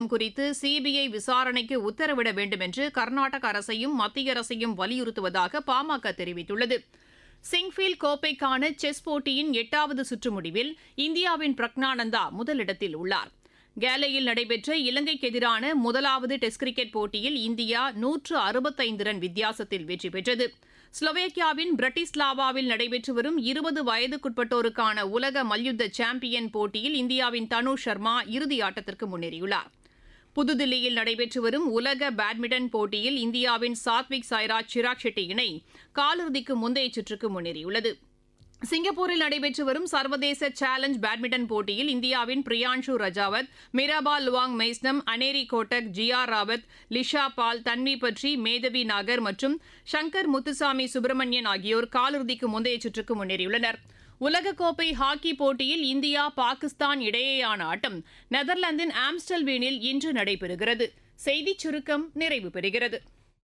சம்பவம் குறித்து சிபிஐ விசாரணைக்கு உத்தரவிட வேண்டும் என்று கர்நாடக அரசையும் மத்திய அரசையும் வலியுறுத்துவதாக பாமக தெரிவித்துள்ளது சிங்ஃபீல்ட் கோப்பைக்கான செஸ் போட்டியின் எட்டாவது சுற்று முடிவில் இந்தியாவின் பிரக்னானந்தா முதலிடத்தில் உள்ளார் கேலையில் நடைபெற்ற இலங்கைக்கு எதிரான முதலாவது டெஸ்ட் கிரிக்கெட் போட்டியில் இந்தியா நூற்று அறுபத்தைந்து ரன் வித்தியாசத்தில் வெற்றி பெற்றது ஸ்லோவேக்கியாவின் பிரட்டிஸ்லாவாவில் நடைபெற்று வரும் இருபது வயதுக்குட்பட்டோருக்கான உலக மல்யுத்த சாம்பியன் போட்டியில் இந்தியாவின் தனு சர்மா இறுதி ஆட்டத்திற்கு முன்னேறியுள்ளார் புதுதில்லியில் நடைபெற்று வரும் உலக பேட்மிண்டன் போட்டியில் இந்தியாவின் சாத்விக் சாய்ராஜ் சிராக் ஷெட்டி இணை காலிறுதிக்கு முந்தைய சுற்றுக்கு முன்னேறியுள்ளது சிங்கப்பூரில் நடைபெற்று வரும் சர்வதேச சேலஞ்ச் பேட்மிண்டன் போட்டியில் இந்தியாவின் பிரியான்ஷு ரஜாவத் மிராபா லுவாங் மெய்ஸ்னம் அனேரி கோட்டக் ஜியா ராவத் லிஷா பால் தன்வி பட்ரி மேதவி நாகர் மற்றும் சங்கர் முத்துசாமி சுப்பிரமணியன் ஆகியோர் காலிறுதிக்கு முந்தைய சுற்றுக்கு முன்னேறியுள்ளனர் உலகக்கோப்பை ஹாக்கி போட்டியில் இந்தியா பாகிஸ்தான் இடையேயான ஆட்டம் நெதர்லாந்தின் ஆம்ஸ்டல்வீனில் இன்று நடைபெறுகிறது செய்திச் சுருக்கம் நிறைவு பெறுகிறது